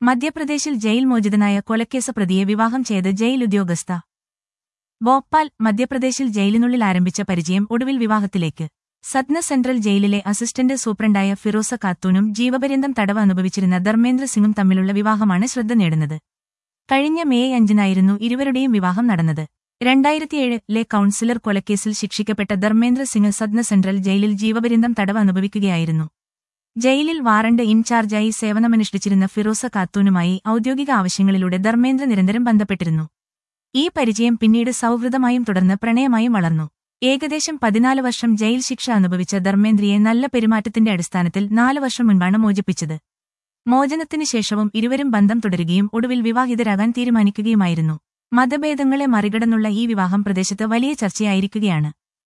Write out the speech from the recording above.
മധ്യപ്രദേശിൽ ജയിൽ മോചിതനായ കൊലക്കേസ് പ്രതിയെ വിവാഹം ചെയ്ത് ജയിൽ ഉദ്യോഗസ്ഥ ഭോപ്പാൽ മധ്യപ്രദേശിൽ ജയിലിനുള്ളിൽ ആരംഭിച്ച പരിചയം ഒടുവിൽ വിവാഹത്തിലേക്ക് സത്ന സെൻട്രൽ ജയിലിലെ അസിസ്റ്റന്റ് സൂപ്രണ്ടായ ഫിറോസ ഖാത്തൂനും ജീവപര്യന്തം തടവ് അനുഭവിച്ചിരുന്ന ധർമ്മേന്ദ്ര സിംഗും തമ്മിലുള്ള വിവാഹമാണ് ശ്രദ്ധ നേടുന്നത് കഴിഞ്ഞ മെയ് അഞ്ചിനായിരുന്നു ഇരുവരുടെയും വിവാഹം നടന്നത് രണ്ടായിരത്തിയേഴിലെ കൌൺസിലർ കൊലക്കേസിൽ ശിക്ഷിക്കപ്പെട്ട ധർമ്മേന്ദ്ര സിംഗ് സദ്ന സെൻട്രൽ ജയിലിൽ ജീവപര്യന്തം തടവ് അനുഭവിക്കുകയായിരുന്നു ജയിലിൽ വാറണ്ട് ഇൻചാർജായി സേവനമനുഷ്ഠിച്ചിരുന്ന ഫിറോസ ഖാത്തൂനുമായി ഔദ്യോഗിക ആവശ്യങ്ങളിലൂടെ ധർമ്മേന്ദ്ര നിരന്തരം ബന്ധപ്പെട്ടിരുന്നു ഈ പരിചയം പിന്നീട് സൗഹൃദമായും തുടർന്ന് പ്രണയമായും വളർന്നു ഏകദേശം പതിനാല് വർഷം ജയിൽ ശിക്ഷ അനുഭവിച്ച ധർമ്മേന്ദ്രയെ നല്ല പെരുമാറ്റത്തിന്റെ അടിസ്ഥാനത്തിൽ നാല് വർഷം മുൻപാണ് മോചിപ്പിച്ചത് മോചനത്തിനു ശേഷവും ഇരുവരും ബന്ധം തുടരുകയും ഒടുവിൽ വിവാഹിതരാകാൻ തീരുമാനിക്കുകയുമായിരുന്നു മതഭേദങ്ങളെ മറികടന്നുള്ള ഈ വിവാഹം പ്രദേശത്ത് വലിയ ചർച്ചയായിരിക്കുകയാണ്